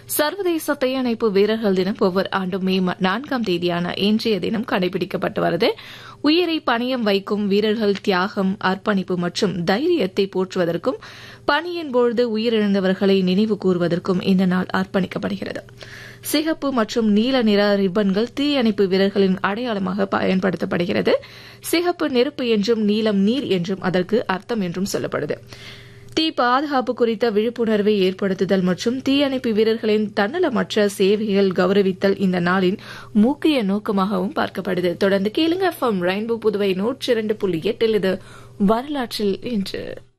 சர்வதேச தீயணைப்பு வீரர்கள் தினம் ஒவ்வொரு ஆண்டும் மே நான்காம் தேதியான இன்றைய தினம் கடைபிடிக்கப்பட்டு வருது உயிரை பணியம் வைக்கும் வீரர்கள் தியாகம் அர்ப்பணிப்பு மற்றும் தைரியத்தை போற்றுவதற்கும் பணியின் பொழுது உயிரிழந்தவர்களை நினைவு கூறுவதற்கும் இந்த நாள் அர்ப்பணிக்கப்படுகிறது சிகப்பு மற்றும் நீல நிற ரிப்பன்கள் தீயணைப்பு வீரர்களின் அடையாளமாக பயன்படுத்தப்படுகிறது சிகப்பு நெருப்பு என்றும் நீலம் நீர் என்றும் அதற்கு அர்த்தம் என்றும் சொல்லப்படுது தீ பாதுகாப்பு குறித்த விழிப்புணர்வை ஏற்படுத்துதல் மற்றும் தீயணைப்பு வீரர்களின் தன்னலமற்ற சேவைகள் கௌரவித்தல் இந்த நாளின் முக்கிய நோக்கமாகவும் பார்க்கப்படுது தொடர்ந்து கேளுங்க எஃப்எம் ரெயின்போ புதுவை நூற்றி இரண்டு புள்ளி எட்டில் இது வரலாற்றில் இன்று